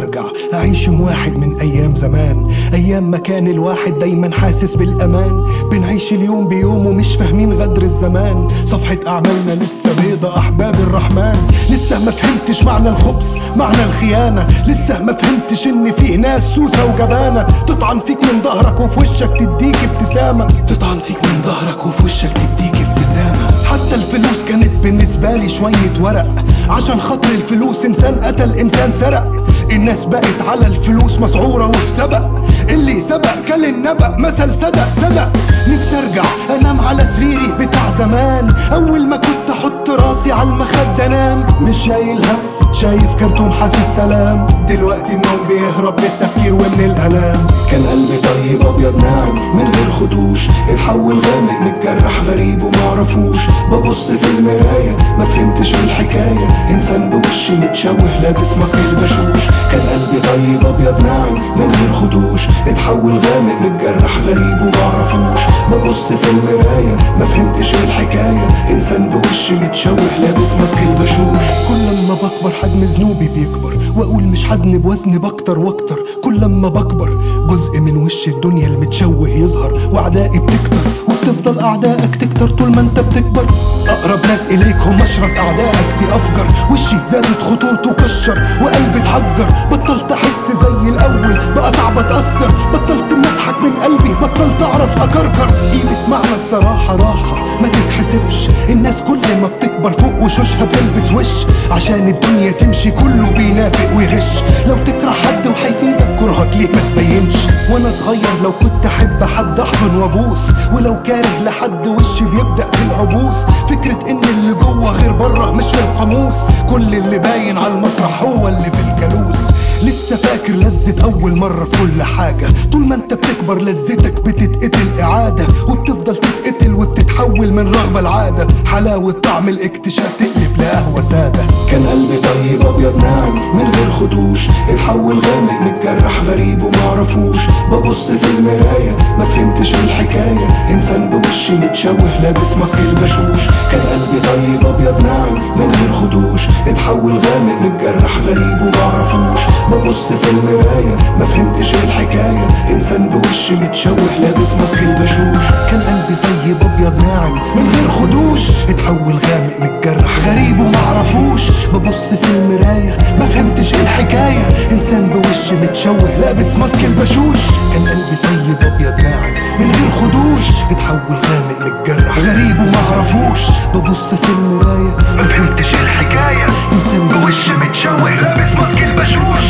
ارجع اعيش يوم واحد من ايام زمان ايام ما كان الواحد دايما حاسس بالامان بنعيش اليوم بيوم ومش فاهمين غدر الزمان صفحة اعمالنا لسه بيضة احباب الرحمن لسه ما فهمتش معنى الخبز معنى الخيانة لسه ما فهمتش ان فيه ناس سوسة وجبانة تطعن فيك من ظهرك وفي وشك تديك ابتسامة تطعن فيك من ظهرك وفي وشك تديك ابتسامة حتى الفلوس كانت بالنسبة لي شوية ورق عشان خاطر الفلوس انسان قتل انسان سرق الناس بقت على الفلوس مسعورة وفي سبق اللي سبق كل النبأ مثل صدق صدق نفسي ارجع انام على سريري بتاع زمان اول ما كنت احط راسي على المخدة انام مش شايل هم شايف كرتون حاسس سلام دلوقتي النوم بيهرب من التفكير ومن الالام كان قلبي طيب ابيض ناعم من غير خدوش اتحول غامق متجرح غريب ومعرفوش ببص في المرايه ما فهمتش الحكايه انسان بوش متشوه لابس ماسك البشوش كان قلبي طيب ابيض ناعم من غير خدوش اتحول غامق متجرح غريب ومعرفوش ببص في المرايه ما فهمتش الحكايه انسان بوش متشوه لابس ماسك البشوش كل ما بكبر حجم ذنوبي بيكبر واقول مش حزن بوزن بكتر واكتر كل ما بكبر جزء من وش الدنيا المتشوه يظهر واعدائي بتكتر وبتفضل اعدائك تكتر طول ما انت بتكبر اقرب ناس اليك هم اشرس اعدائك دي افجر وشي زادت خطوط وكشر وقلبي اتحجر بطلت احس زي الاول بقى صعب اتاثر بطلت نضحك من قلبي بطلت اعرف اكركر قيمه معنى الصراحه راحه ما تتحسبش الناس كل ما بتكبر فوق وشوشها بتلبس وش عشان الدنيا تمشي كله بينافق ويغش لو تكره حد وهيفيدك كرهك ليه ما تبينش وانا صغير لو كنت احب حد احضن وابوس ولو كاره لحد وشي بيبدا في العبوس فكره ان اللي جوه غير بره مش في القاموس كل اللي باين على المسرح هو اللي في الكالوس لسه فاكر لذة أول مرة في كل حاجة طول ما أنت بتكبر لذتك بتتقتل إعادة وبتفضل تتقتل وبتتحول من رغبة لعادة حلاوة طعم الاكتشاف تقلب لقهوة سادة كان قلبي طيب أبيض ناعم من غير خدوش اتحول غامق متجرح غريب ومعرفوش ببص في المراية ما فهمتش الحكاية إنسان بوشي متشوه لابس ماسك البشوش كان قلبي طيب أبيض ناعم من غير خدوش اتحول غامق متجرح غريب ومعرفوش ببص في المراية ما فهمتش الحكاية إنسان بوشي متشوه لابس ماسك البشوش كان قلبي طيب أبيض ناعم من غير خدوش اتحول غامق متجرح غريب ومعرفوش ببص في المراية ما فهمتش الحكاية إنسان بوشي متشوه لابس ماسك البشوش كان قلبي طيب أبيض ناعم من غير خدوش اتحول غامق متجرح غريب ومعرفوش ببص في المراية ما فهمتش الحكاية إنسان بوشي متشوه لابس ماسك البشوش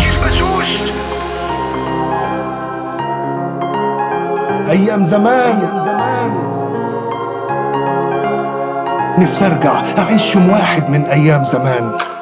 أيام زمان أيام زمان نفسي أرجع أعيش يوم واحد من أيام زمان